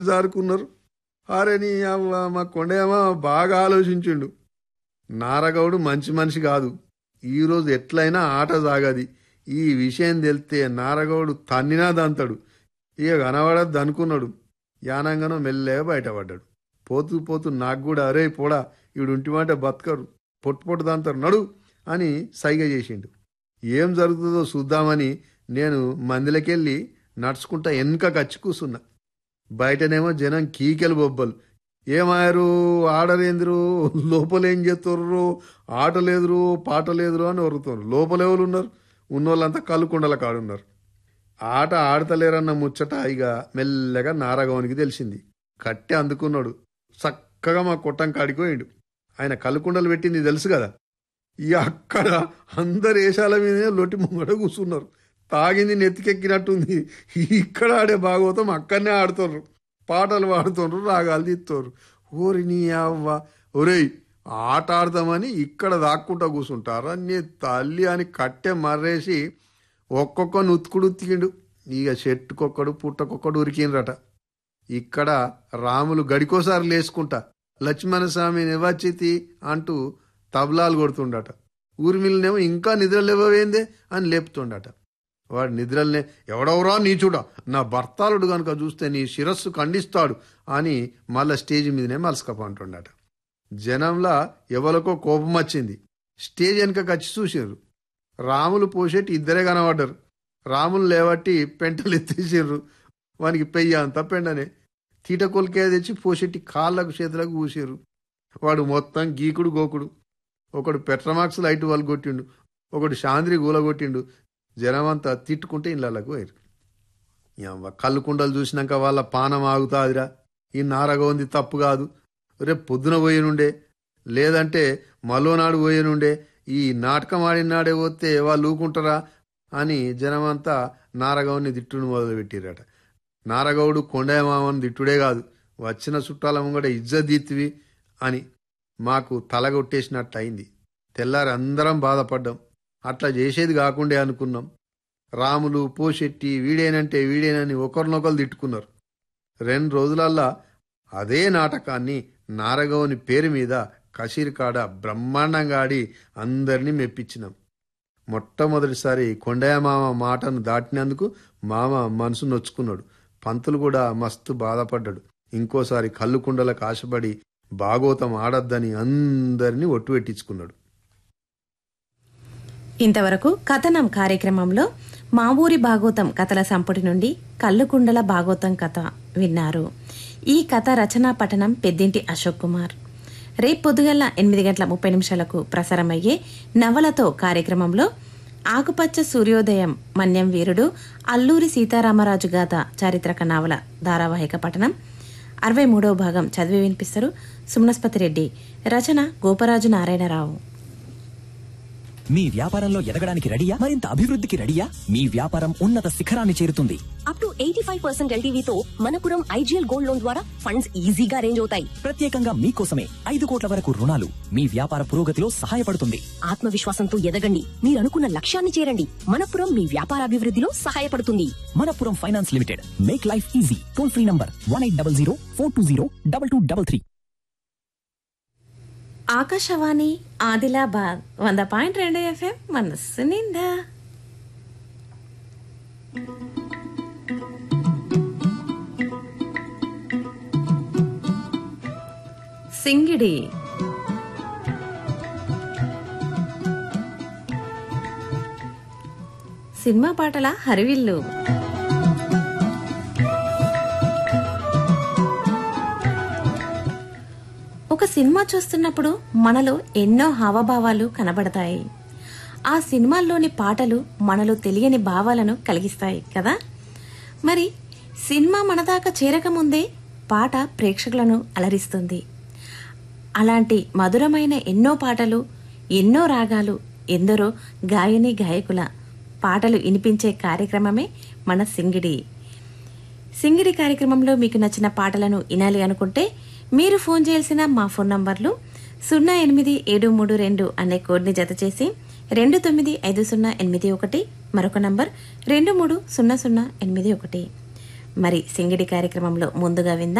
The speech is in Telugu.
జారుకున్నారు అరే నీ అవ్వ మా కొండేమో బాగా ఆలోచించిండు నారగౌడు మంచి మనిషి కాదు ఈరోజు ఎట్లయినా ఆట సాగది ఈ విషయం తెలితే నారగౌడు తన్నినా దంతాడు ఇక కనబడద్దు అనుకున్నాడు యానంగానో మెల్లగా బయటపడ్డాడు పోతూ పోతూ నాకు కూడా అరే పోడా ఈడుంటిమంటే బతకరు పొట్టు పొట్టు దంతారు నడు అని సైగ చేసిండు ఏం జరుగుతుందో చూద్దామని నేను మందిలకెళ్ళి నడుచుకుంటా వెనక కచ్చి కూసున్నా బయటనేమో జనం కీకెలు బొబ్బలు ఏమాయరు ఆడలేందిరు లోపలేం చేస్తుర్రు ఆట లేదురు పాట లేదురు అని ఒరుతున్నారు లోపలెవరు ఉన్నారు ఉన్నోళ్ళంతా కళ్ళుకుండల కాడున్నారు ఆట ఆడతలేరన్న ముచ్చట ఇక మెల్లగా నారగవనికి తెలిసింది కట్టి అందుకున్నాడు చక్కగా మా కొట్టం కాడిపోయిండు ఆయన కళ్ళుకుండలు పెట్టింది తెలుసు కదా ఇక అక్కడ అందరు ఏషాల మీదనే లొట్టి ముంగడ కూర్చున్నారు తాగింది నెత్తికెక్కినట్టుంది ఇక్కడ ఆడే భాగవతం అక్కడనే ఆడుతున్నారు పాటలు పాడుతున్నారు రాగాలు తీస్తున్నారు ఓరి నీ అవ్వ ఒరేయ్ ఆట ఆడదామని ఇక్కడ దాక్కుంటా కూర్చుంటారా నీ తల్లి అని కట్టె మర్రేసి ఒక్కొక్క ఉతుకుడు ఉతికిండు ఇక చెట్టుకొక్కడు పుట్టకొక్కడు ఉరికిండ్రట ఇక్కడ రాములు గడికోసారి లేసుకుంటా లక్ష్మణ స్వామి నివచితి అంటూ తబలాలు కొడుతుండట ఊర్మిళనేమో ఇంకా నిద్రలేవేందే అని లేపుతుండట వాడు నిద్రల్నే ఎవడెవరా నీచుడా నా భర్తాలుడు గనుక చూస్తే నీ శిరస్సు ఖండిస్తాడు అని మళ్ళా స్టేజ్ మీదనే మలసకపంటుండట జనంలా ఎవరికో కోపం వచ్చింది స్టేజ్ వెనక కచ్చి చూసారు రాములు పోసేటి ఇద్దరే కనబడ్డారు రాములు లేవట్టి పెంటలు ఎత్తేసారు వానికి పెయ్య అంతా పెండనే తీటకొలికే తెచ్చి పోసేటి కాళ్ళకు చేతులకు పూసారు వాడు మొత్తం గీకుడు గోకుడు ఒకడు పెట్రమాక్స్ లైట్ వాళ్ళు కొట్టిండు ఒకడు శాంద్రి గూల కొట్టిండు జనమంతా తిట్టుకుంటే ఇళ్ళకు పోయారు యవ్వ, కళ్ళు కుండలు చూసినాక వాళ్ళ పానం ఆగుతాదిరా ఈ నారగోంది తప్పు కాదు రేపు పొద్దున పోయేనుండే లేదంటే మలోనాడు పోయేనుండే ఈ నాటకం ఆడినాడే పోతే వాళ్ళు ఊకుంటారా అని జనమంతా నారగౌని తిట్టును మొదలుపెట్టిరట నారగౌడు కొండయమామని తిట్టుడే కాదు వచ్చిన చుట్టాల ముంగట ఇజ్జతీత్వి అని మాకు తలగొట్టేసినట్టు అయింది తెల్లారి అందరం బాధపడ్డాం అట్లా చేసేది కాకుండే అనుకున్నాం రాములు పోషెట్టి వీడేనంటే వీడేనని ఒకరినొకరు తిట్టుకున్నారు రెండు రోజులల్లా అదే నాటకాన్ని నారగౌని పేరు మీద కషీర్కాడ బ్రహ్మాండంగా ఆడి అందరినీ మెప్పించినాం మొట్టమొదటిసారి కొండయ్య మామ మాటను దాటినందుకు మామ మనసు నొచ్చుకున్నాడు పంతులు కూడా మస్తు బాధపడ్డాడు ఇంకోసారి కళ్ళు కుండలకు ఆశపడి భాగవతం ఆడద్దని అందరినీ ఒట్టు పెట్టించుకున్నాడు ఇంతవరకు కథనం కార్యక్రమంలో మా ఊరి భాగవతం కథల సంపుటి నుండి కల్లుకుండల భాగవతం కథ విన్నారు ఈ కథ రచనా పఠనం పెద్దింటి అశోక్ కుమార్ రేపు పొద్దుగల ఎనిమిది గంటల ముప్పై నిమిషాలకు ప్రసారమయ్యే నవలతో కార్యక్రమంలో ఆకుపచ్చ సూర్యోదయం మన్యం వీరుడు అల్లూరి సీతారామరాజు గాథ చారిత్రక నవల ధారావాహిక పఠనం అరవై మూడవ భాగం చదివి వినిపిస్తారు సుమనస్పతి రెడ్డి రచన గోపరాజు నారాయణరావు మీ వ్యాపారంలో ఎదగడానికి రెడీయా మరింత అభివృద్ధికి రెడీయా మీ వ్యాపారం ఉన్నత శిఖరాన్ని చేరుతుంది up to eighty five percent ఎల్టీవీతో మనపురం ఐజీఎల్ గోల్డ్ లోన్ ద్వారా ఫండ్స్ ఈజీగా అరేంజ్ అవుతాయి ప్రత్యేకంగా మీకోసమే ఐదు కోట్ల వరకు రుణాలు మీ వ్యాపార పురోగతిలో సహాయపడుతుంది ఆత్మవిశ్వాసంతో ఎదగండి మీరు అనుకున్న లక్ష్యాన్ని చేరండి మనపురం మీ వ్యాపారాభివృద్ధిలో సహాయపడుతుంది Manappuram finance limited make life easy toll free number one eight double zero four two zero double two double three Akashvani Adilabad వంద పాయింట్ రెండు ఎఫ్ఎం మనస్సు నిండా సింగిడి సినిమా పాటల హరివిల్లు ఒక సినిమా చూస్తున్నప్పుడు మనలో ఎన్నో హావభావాలు కనబడతాయి ఆ సినిమాల్లోని పాటలు మనలో తెలియని భావాలను కలిగిస్తాయి కదా మరి సినిమా మనదాకా చేరకముందే పాట ప్రేక్షకులను అలరిస్తుంది అలాంటి మధురమైన ఎన్నో పాటలు ఎన్నో రాగాలు ఎందరో గాయని గాయకుల పాటలు వినిపించే కార్యక్రమమే మన సింగిడి సింగిడి కార్యక్రమంలో మీకు నచ్చిన పాటలను వినాలి అనుకుంటే మీరు ఫోన్ చేయాల్సిన మా ఫోన్ నంబర్లు సున్నా ఎనిమిది ఏడు మూడు రెండు అనే కోడ్ని జత చేసి రెండు తొమ్మిది ఐదు సున్నా ఎనిమిది ఒకటి మరొక నంబర్ రెండు మూడు సున్నా సున్నా ఎనిమిది ఒకటి మరి సింగిడి కార్యక్రమంలో ముందుగా విందాం